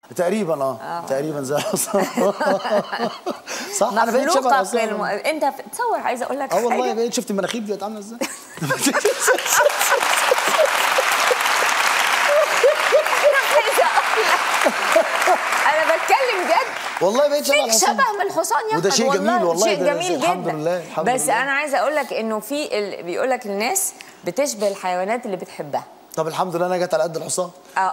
تقريبا اه تقريبا زي الحصان صح انا بقيت شبه مخلوقك الحصان الم... انت تصور عايزه اقول لك اه والله حاجه بقيت شفت المناخير دي بقت عامله ازاي انا بتكلم جد والله بقيت شبه فيك الحصان شبه من الحصان يا وده أحمد، شيء جميل والله شيء ده- جميل الحمد جدا لله، الحمد بس لله. انا عايزه اقول لك انه في ال... بيقول لك الناس بتشبه الحيوانات اللي بتحبها طب الحمد لله انا جت على قد الحصان اه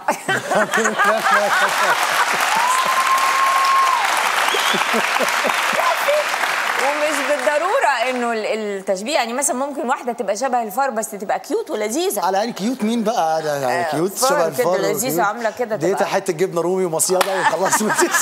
ومش بالضروره انه ال- التشبيه يعني مثلا ممكن واحده تبقى شبه الفار بس تبقى كيوت ولذيذه على عين كيوت مين بقى ده يعني آه، كيوت فار شبه كده الفار لذيذة وكيوت. عاملة كده اديتها تبقى- حته جبنه رومي ومصيده وخلاص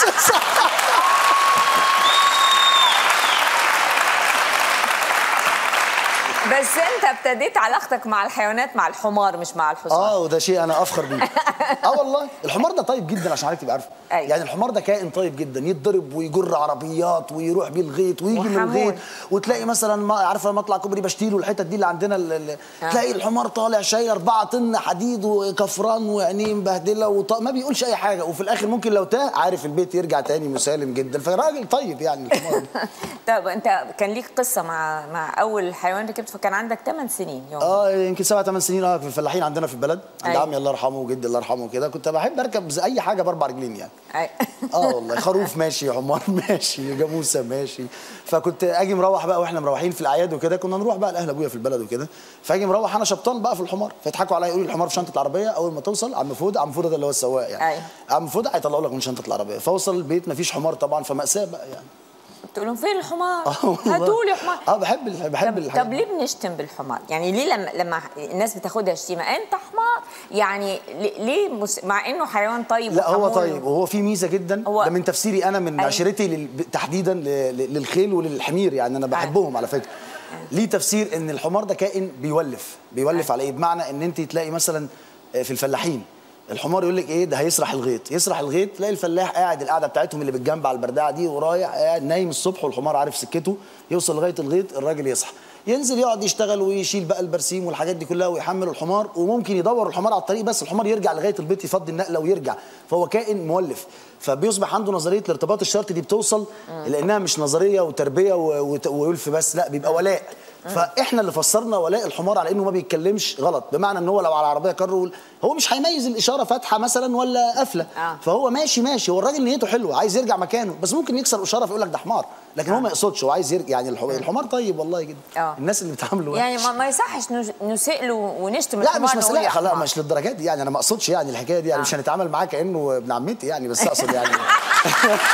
بس انت ابتديت علاقتك مع الحيوانات مع الحمار مش مع الحصان اه وده شيء انا افخر بيه اه والله الحمار ده طيب جدا عشان حضرتك تبقى عارفه أيوة. يعني الحمار ده كائن طيب جدا يتضرب ويجر عربيات ويروح بيه الغيط ويجي من وحمول. الغيط وتلاقي مثلا ما عارفه مطلع كوبري بشتيل والحتت دي اللي عندنا ال- ال- آه. تلاقي الحمار طالع شايل 4 طن حديد وكفران وعينيه مبهدله وط... ما بيقولش اي حاجه وفي الاخر ممكن لو تاه عارف البيت يرجع تاني مسالم جدا فراجل طيب يعني الحمار ده. طب انت كان ليك قصه مع مع اول حيوان ركبت فكان عندك 8 سنين يوم اه يمكن سبع ثمان سنين اه في الفلاحين عندنا في البلد عند أيوة. عمي الله يرحمه وجدي الله يرحمه وكده كنت بحب اركب زي اي حاجه باربع رجلين يعني أي. اه والله خروف ماشي حمار ماشي جاموسه ماشي فكنت اجي مروح بقى واحنا مروحين في الاعياد وكده كنا نروح بقى لاهل ابويا في البلد وكده فاجي مروح انا شبطان بقى في الحمار فيضحكوا عليا يقولوا لي الحمار في شنطه العربيه اول ما توصل عم فوده عم فوده ده اللي هو السواق يعني أيوة. عم فوده هيطلعوا لك من شنطه العربيه فوصل البيت مفيش حمار طبعا فمأساة بقى يعني تقول لهم فين الحمار؟ آه والله. هاتوا لي حمار اه بحب ال- بحب طب, الحاجات طب دي. ليه بنشتم بالحمار؟ يعني ليه لما لما الناس بتاخدها شتيمه انت حمار؟ يعني ليه- ليه مس... مع انه حيوان طيب لا هو وحمول طيب وهو في ميزه جدا هو- ده من تفسيري انا من أيوة. عشرتي لل... تحديدا ل... ل- للخيل وللحمير يعني انا بحبهم على فكره ليه تفسير ان الحمار ده كائن بيولف بيولف على ايه بمعنى ان انت تلاقي مثلا في الفلاحين الحمار يقول لك ايه ده هيسرح الغيط يسرح الغيط تلاقي الفلاح قاعد القعده بتاعتهم اللي بالجنب على البردعه دي ورايح قاعد نايم الصبح والحمار عارف سكته يوصل لغايه الغيط الراجل يصحى ينزل يقعد يشتغل ويشيل بقى البرسيم والحاجات دي كلها ويحمل الحمار وممكن يدور الحمار على الطريق بس الحمار يرجع لغايه البيت يفضي النقله ويرجع فهو كائن مولف فبيصبح عنده نظريه الارتباط الشرطي دي بتوصل لانها مش نظريه وتربيه و- وت- ويلف بس لا بيبقى ولاء فاحنا اللي فسرنا ولاء الحمار على انه ما بيتكلمش غلط بمعنى ان هو لو على العربيه كر هو مش هيميز الاشاره فاتحه مثلا ولا قافله آه. فهو ماشي ماشي هو الراجل نيته حلوه عايز يرجع مكانه بس ممكن يكسر اشاره فيقول لك ده حمار لكن هو ما يقصدش هو عايز يرجع يعني الح- الحمار طيب والله جدا آه. الناس اللي بتعامله يعني وحش. ما, ما يصحش نس- نسيء له ونشتم لا الحمار مش نقول مسألة يا لا حمار. مش للدرجات دي يعني انا ما اقصدش يعني الحكايه دي يعني آه. مش هنتعامل معاه كانه ابن عمتي يعني بس اقصد يعني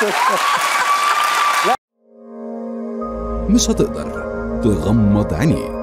مش هتقدر تغمض عينيك